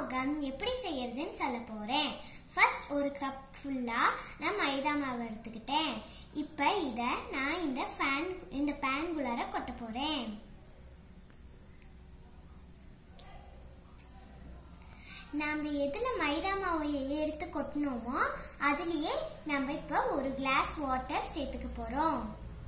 come எப்படி செய்யறதுன்னு சொல்ல போறேன் ஃபர்ஸ்ட் ஒரு கப் ஃபுல்லா நான் மைதா மாவு எடுத்துக்கிட்டேன் இப்போ இத நான் இந்த ஃபேன் இந்த பேன்குள்ளார கொட்ட போறேன் நம்ம எதுல மைதா மாவை எடுத்து கொட்டினோமோ அதுலயே நம்ம இப்போ ஒரு கிளாஸ் வாட்டர் சேர்த்துக்க போறோம்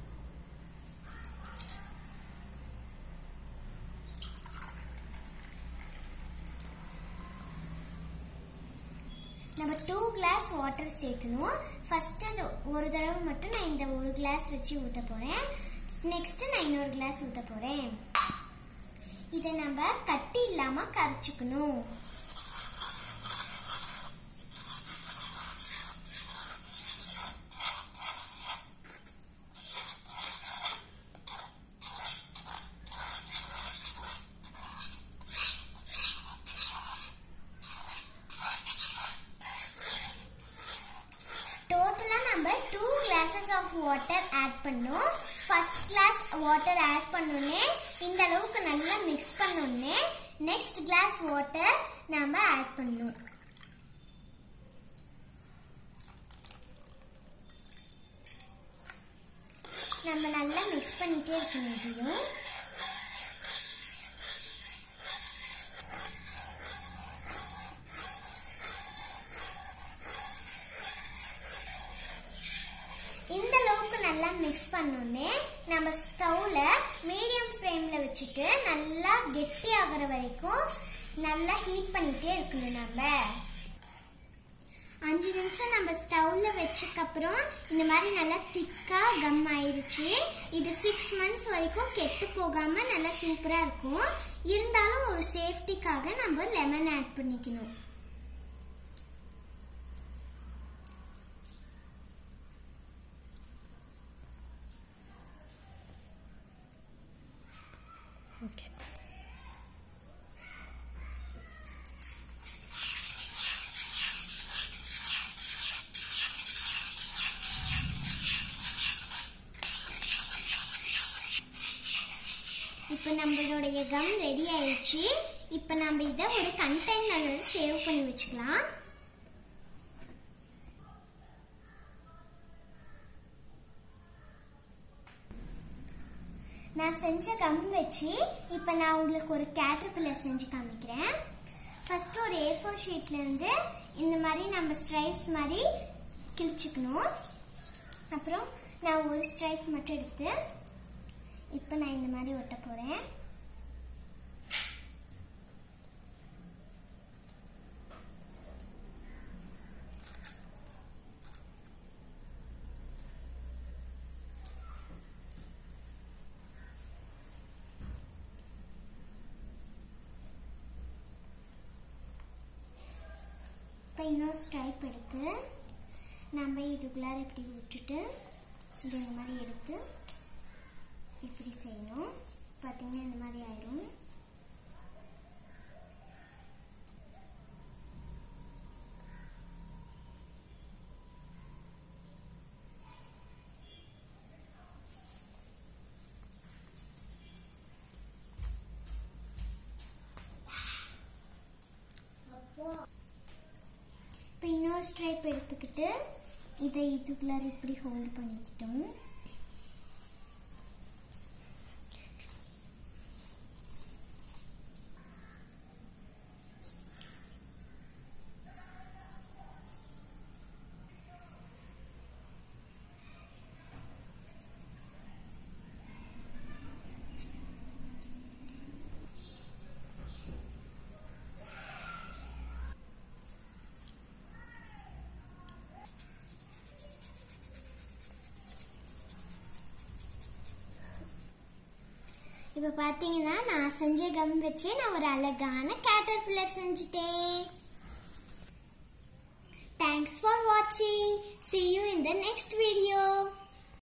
நம்ம டூ கிளாஸ் வாட்டர் சேர்த்தணும் ஃபர்ஸ்ட் அந்த ஒரு தடவை மட்டும் நான் இந்த ஒரு கிளாஸ் வச்சு ஊற்ற போறேன் நெக்ஸ்ட் நான் இன்னொரு கிளாஸ் ஊற்ற போறேன் இதை நம்ம கட்டி இல்லாம கரைச்சிக்கணும் டோட்டலா நம்ம two glasses of water add பண்ணோம் ஃபர்ஸ்ட் கிளாஸ் வாட்டர் ஆட் பண்ணோன்னே இந்த அளவுக்கு நல்லா மிக்ஸ் பண்ணோன்னே நெக்ஸ்ட் கிளாஸ் வாட்டர் நாம ஆட் பண்ணணும் நம்ம நல்லா மிக்ஸ் பண்ணிட்டே இருக்கணும் இதையும் இந்த அளவுக்கு நல்லா மிக்ஸ் பண்ணோடனே நம்ம ஸ்டவ்ல மீடியம் ஃப்ளேம்ல வச்சுட்டு நல்லா கெட்டி ஆகுற வரைக்கும் நல்லா ஹீட் பண்ணிட்டே இருக்கணும் நம்ம அஞ்சு நிமிஷம் நம்ம ஸ்டவ்ல வச்சதுக்கு அப்புறம் இந்த மாதிரி நல்லா திக்கா கம் ஆயிருச்சு இது சிக்ஸ் மந்த்ஸ் வரைக்கும் கெட்டு போகாம நல்லா சூப்பரா இருக்கும் இருந்தாலும் ஒரு சேஃப்டிக்காக நம்ம லெமன் ஆட் பண்ணிக்கணும் ஓகே இப்போ நம்மளுடைய கம் ரெடி ஆயிடுச்சு இப்போ நம்ம இதை ஒரு கண்டெய்னரில் சேவ் பண்ணி வச்சுக்கலாம் நான் செஞ்ச கம் வச்சு இப்போ நான் உங்களுக்கு ஒரு கேட்டர்பில்லர் செஞ்சு காமிக்கிறேன் ஃபர்ஸ்ட் ஒரு ஏ ஃபோர் ஷீட்ல இருந்து இந்த மாதிரி நம்ம ஸ்ட்ரைப்ஸ் மாதிரி கிழிச்சுக்கணும் அப்புறம் நான் ஒரு ஸ்ட்ரைப் மட்டும் எடுத்து இப்போ நான் இந்த மாதிரி ஒட்ட போறேன் இப்போ இன்னொரு ஸ்ட்ரைப் எடுத்து நம்ம இதுக்குள்ளார இப்படி விட்டுட்டு இது இந்த மாதிரி எடுத்து இப்படி செய்யணும் பார்த்தீங்கன்னா இந்த மாதிரி ஆயிடும் இப்போ இன்னொரு ஸ்ட்ரைப் எடுத்துக்கிட்டு இதை இதுக்குள்ளார இப்படி ஹோல்ட் பண்ணிக்கிட்டோம் இப்போ பார்த்தீங்கன்னா நான் செஞ்ச கம் வச்சு நான் ஒரு அழகான கேட்டர்பில்லர் செஞ்சுட்டேன் தேங்க்ஸ் ஃபார் வாட்சிங் see you in the next video